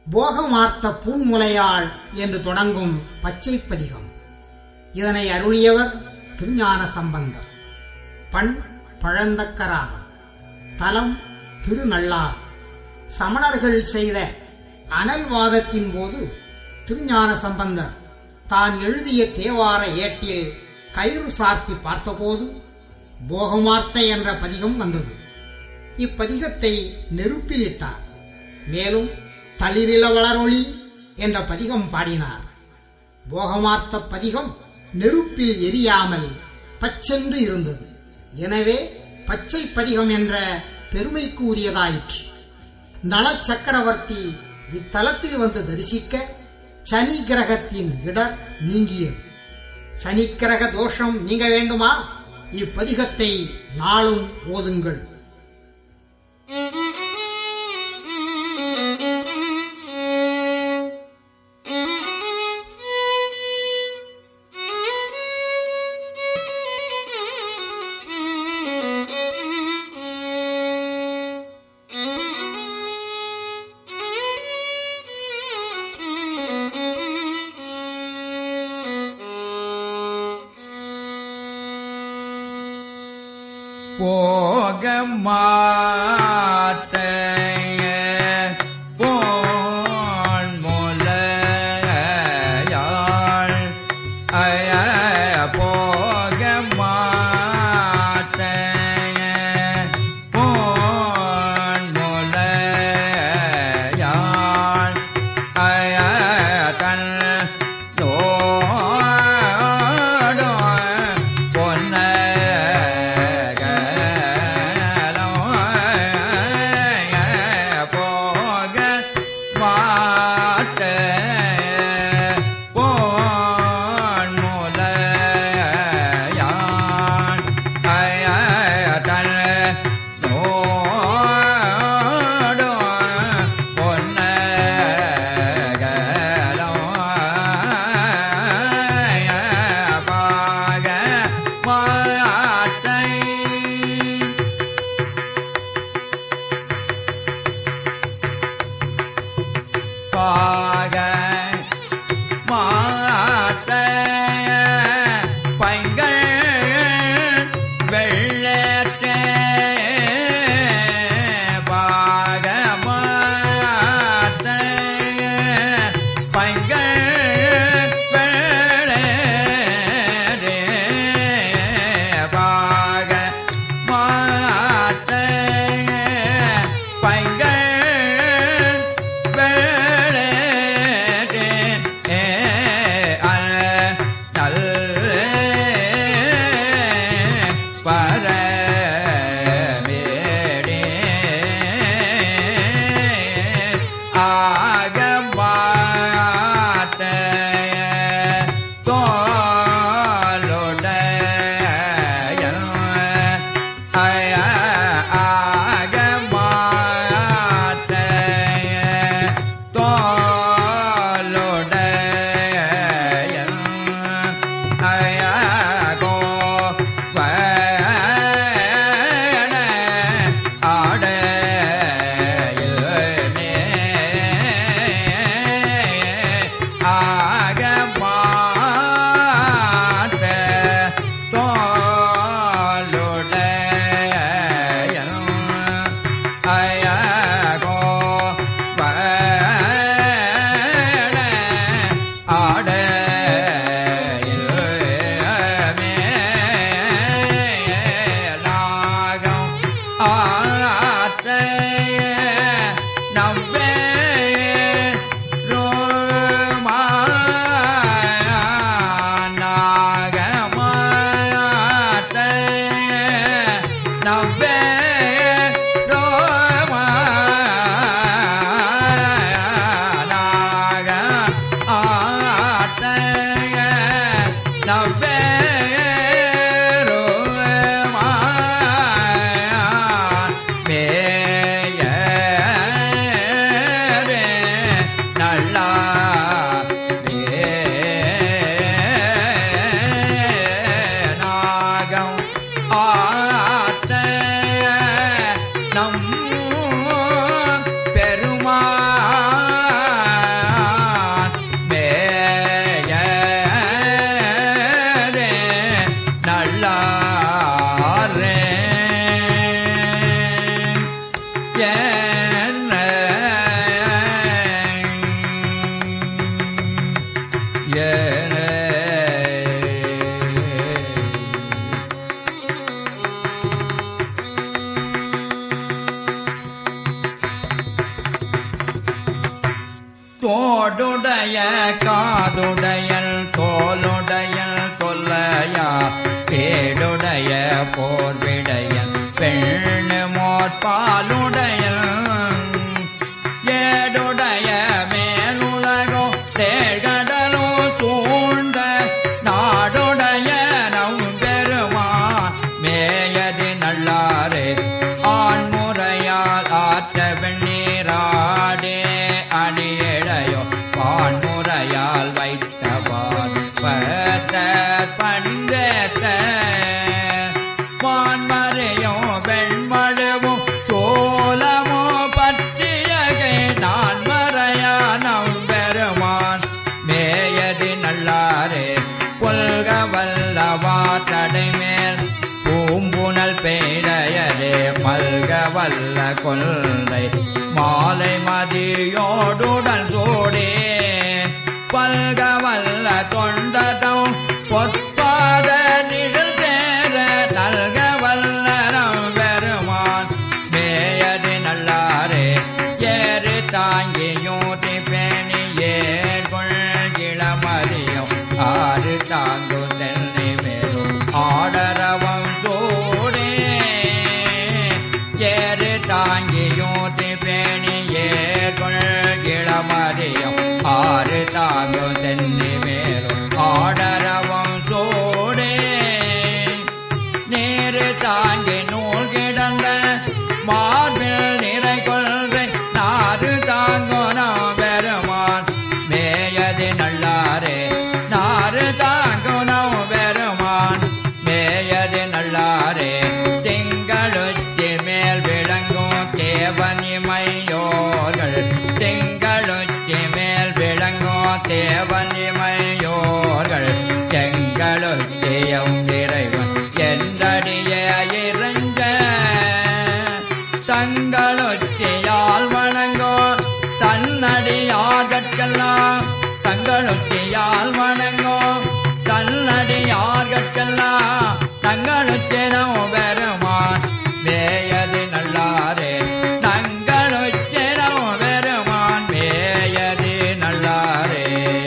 போகமார்த்த பூன்முலையாள் என்று தொடங்கும் பச்சை பதிகம் இதனை அருளியவர் திருஞான சம்பந்தர் பண் பழந்தக்கராகம் தலம் திருநள்ளார் சமணர்கள் செய்த அனல்வாதத்தின் போது திருஞான சம்பந்தர் தான் எழுதிய தேவார ஏட்டில் கயிறு சார்த்தி பார்த்தபோது போகமார்த்த என்ற பதிகம் வந்தது இப்பதிகத்தை நெருப்பில் இட்டார் மேலும் தளிரில வளரொளி என்ற பதிகம் பாடினார் போகமார்த்த பதிகம் நெருப்பில் எரியாமல் பச்சென்று இருந்தது எனவே பச்சை பதிகம் என்ற பெருமைக்கு உரியதாயிற்று நல சக்கரவர்த்தி இத்தலத்தில் வந்து தரிசிக்க சனி கிரகத்தின் இடர் நீங்கியது சனி கிரக தோஷம் நீங்க வேண்டுமா இப்பதிகத்தை நாளும் ஓதுங்கள் போகமாத்த போன் முலையாள் அய போகமாத்த போன் முலையாள் அய தன் தோடோ பொன்ன போக மாட்ட போன் முலையான் அயதன் நோடோ பொன்னகலோ பாக மாட்டை பாக மாட்ட பைங்கள் வெள்ளற்ற பாக மாட்ட பைங்கள் வெள்ளறே பாக மாட்ட பைங்கள் ஆக ஏன ஏன தோடுடைய காதுடையல் தோலுடையல் தொல்லையா கேடுடைய போர்விடையல் பெண்ணு மோற்பாலுடையல் ஏடுடைய மேலுலகோ தேழ்கடலோ சூழ்ந்த நாடுடைய நம்பெருமா மேயதி நல்லாரே ஆண்முறையால் ஆற்ற வெண்ணீராடே அணியழையோ பான்முறையால் வைத்தவான் பத்தர் பணிந்தேற்ற வான்மறையோ வெண்மழவும் சோலமோ பற்றியகை நான் மறையானம் பெருமான் மேயதி நல்லாரே புல்க வல்லவாற்றடை மேல் பூம்புனல் பெய்தையரே மல்க வல்ல கொல்லை மாலை மதியோடுடன் சோடே பல்க வல்ல தொண்டதம் பொற்பாத நிழல் தேர நல்க வல்லரம் பெருமான் மேயது நல்லாரே ஏறு தாங்கியூட்டி பேணி ஏற்கொள் இளமதியம் ஆறு தாங்கு தென்னை மேலும் ஆடரவம் சூடே ஏறு தாங்கியூட்டி பேணி ஏற்கொள் இளமதியம் ஆறு தாங்கு தென்னை மேலும் ஆடரவம் சூடே நேரு தாங்கி நூல் கிடந்த மார்பில் நிறை கொள்கை நாறு தாங்கோ நாம் பெருமான் மேயது நல்லாரே நாறு தாங்கோ நாம் பெருமான் மேயது நல்லாரே திங்களுச்சி மேல் விளங்கும் தேவனிமையோர்கள் திங்களுச்சி மேல் விளங்கும் தேவனிமையோர்கள் செங்களுச்சியம் இறைவன் என்றடிய இறங்க தங்களுச்சியால் வணங்கோ தன்னடியார்கட்கெல்லாம் தங்களுச்சியால் வணங்கோ தன்னடியார்கட்கெல்லாம் தங்களுச்செனோ பெருமான் மேயது நல்லாரே தங்களுச்செனோ பெருமான் மேயது நல்லாரே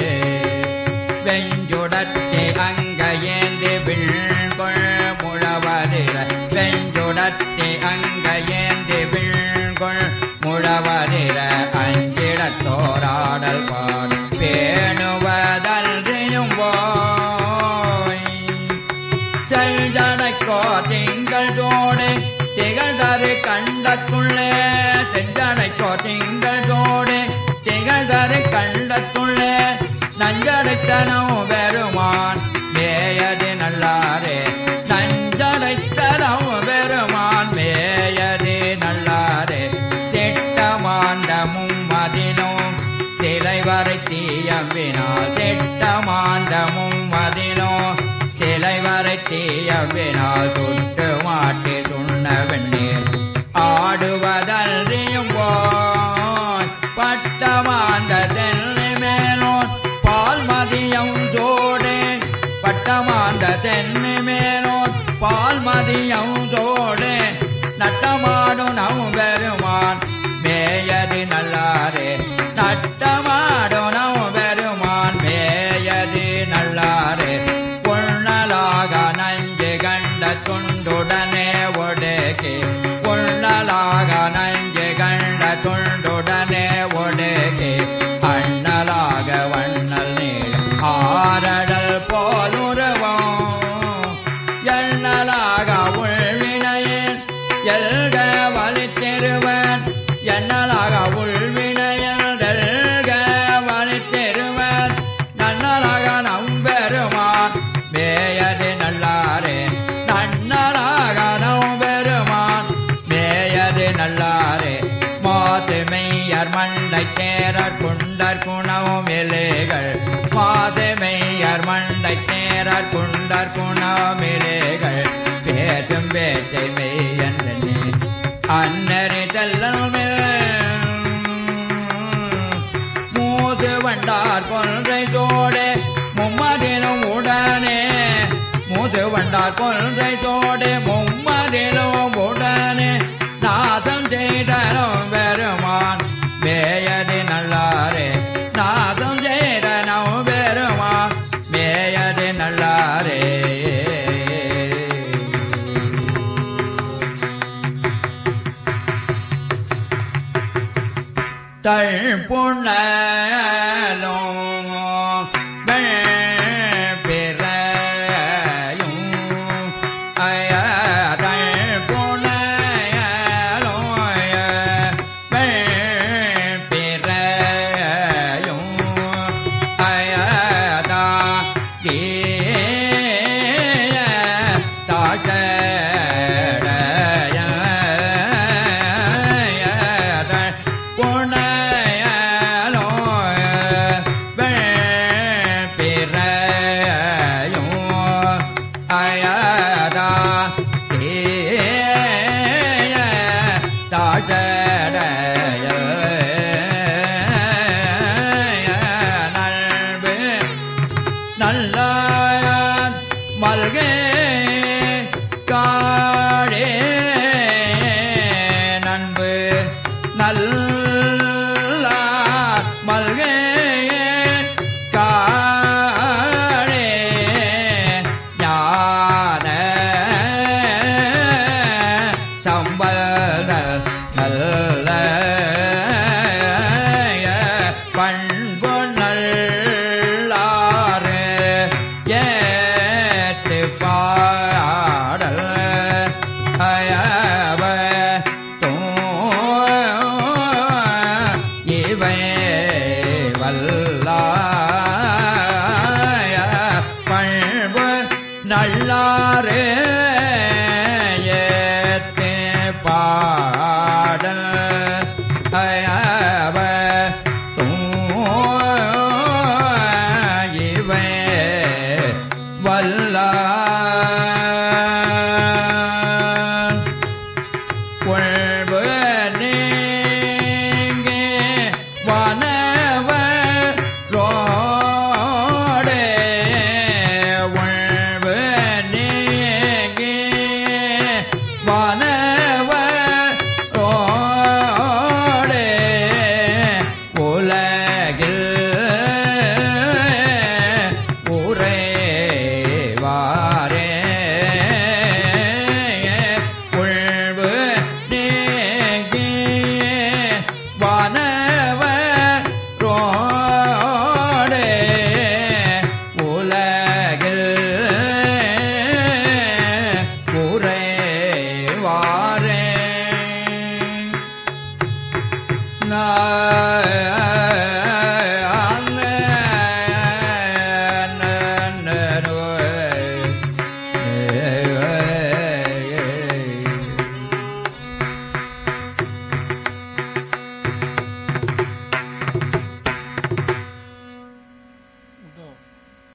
வெஞ்சுடத்தே அங்க ஏந்தி விண்கொள் முழவதிர வெஞ்சுடத்தே அங்க ஏந்தி விண்கொள் முழவதிர அஞ்சிடத்தோராடல் பாடு பேணுவதல்றியும் போய் செஞ்சடைக்கோ திங்கள் தோடு திகழ்தரு கண்டத்துள்ளே செஞ்சடைக்கோ திங்கள் தோடு திகழ்தரு கண்டத்துள்ளே நஞ்சடைத்தனோ பெருமான் மேயது நல்லாரே நஞ்சடைத்தனோ பெருமான் மேயது நல்லாரே திட்டமாண்டமும் மதினோம் சிலை வரை தீயம்பினால் திட்டமாண்டமும் மதினோ சிலை வரை தீயம்பினால் தொட்டு மாட்டி துண்ண வெண்ணீர் ஆடுவதல்றியும் போய் பட்டமாண்ட தென்னை மேலோன் பால் மதியம் ஜோடே பட்டமாண்ட தென்னை மேலோன் பால் மதியம் ஜோடே நட்டமாடும் நம் பெருமான் மேயது நல்லாரே நட்டமாடும் நம் பெருமான் மேயது நல்லாரே பொன்னலாக நஞ்சு கண்ட துண்டுடனே ஒடுக்கி பொன்னலாக நஞ்சு கண்ட துண்டுடனே ஒடுக்கி அண்ணலாக வண்ணல் நீள் ஆரடல் போலுருவம் எண்ணலாக உள்வினையில் எல்க வலித்தெருவன் எண்ணலாக உள்வினையில் எல்க வலித்தெருவன் நன்னலாக நம்பெருமான் மேயது நல்லாரே நன்னலாக நம்பெருமான் மேயது நல்லாரே மாதுமையர் மண்டை தேரர் குண்டர் குணவும் இலேகள் மாதுமையர் மண்டை தேரர் குண்டர் குணவும் இலேகள் பேசும் பேச்சை மெய்யன்றே அன்னரி செல்லல் மூது வண்டார் கொன்றை தோடு மும்மதிலும் உடனே மூது வண்டார் கொன்றை தோடு மும்மதிலும் உடனே நாதம் செய்தனும் பெருமான் மேயதி நல்லாரே நாதம் செய்தனும் பெருமான் மேயதி நல்லாரே தழ்புணலும் பிறையும் அயதழ் புனையலும் பிறையும் அயதா தாழ புனையலோ பிறையும் அயதா தாழடைய நல்பு நல்ல மல்கே காழே நண்பு நல்ல